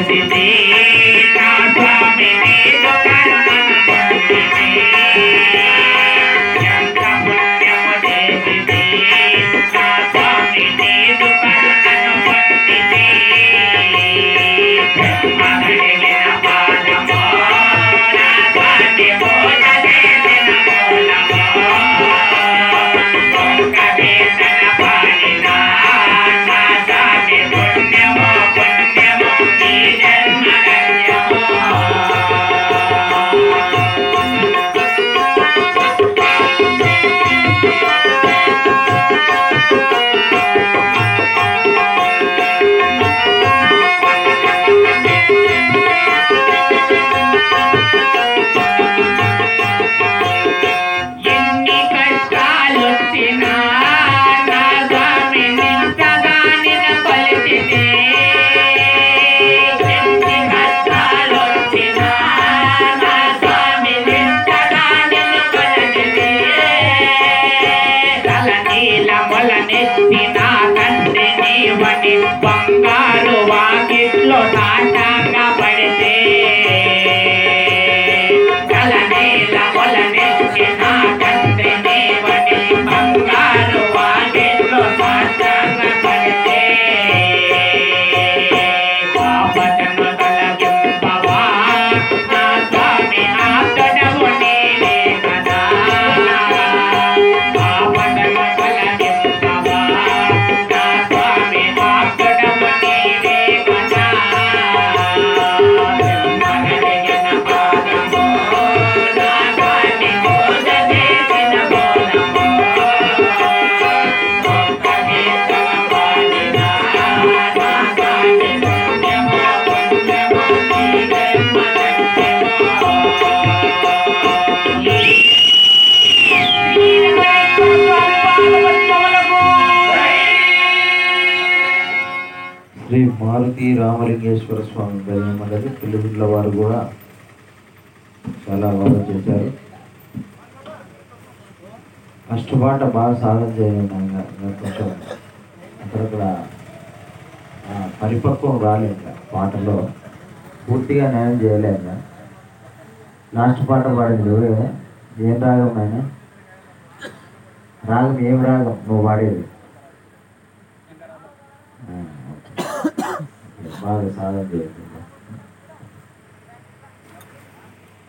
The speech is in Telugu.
చేసిది నా స్వామి నీదు కరుణను పొందితి ఎంత పుణ్యము చేసిది నా స్వామి నీదు కరుణను పొందితి మగడిగిన పాదమో నా స్వామి మూల చేసిన మూలమో ఒక్క వేదన పాడినా నా స్వామి పుణ్యమో పుణ్యమో ఈ జన్మధన్యమో ఎన్ని కష్టాలొచ్చినా నా స్వామి నింతగా నిలబలితినే. ఎన్ని కష్టాలొచ్చినా నా స్వామి నింతగా నిలబలితినే. తలనీల మొలనెత్తిన తండ్రి నీవని బంగారు వాకిట్లో నాటంగా పడితే తలనీల మొలనెత్తిన తండ్రి నీవని బంగారు వాకిట్లో నాటంగా పడితే పాపటను తొలగింపవా నా స్వామి ఆతడము నీవే కదా పాపటను తొలగింపవా నా స్వామి ఆతడము నీవే కదా మగడిగిన పాదము నా స్వామి పూజ చేసిన మూలము ఒక్క గీతల పాడినా నా స్వామి పుణ్యమో పుణ్యమో ఈ శ్రీ మారుతి రామలింగేశ్వర స్వామి దైవ మండలి పిల్లల వారు కూడా చాలా బాగా చేశారు కష్టపాట బాగా సాధన చేయండి ఆయన ఇంకా కొంచెం అక్కడక్కడ ఆ, పరిపక్వం రాలేదు ఇంకా పాటలో పూర్తిగా న్యాయం చేయలేదు లాస్ట్ పాట పాడింది నువ్వే ఏం రాగం ఆయన రాగం ఏం రాగం నువ్వు పాడేది ఆ, ఓకే. బాగా సాధన చేయండి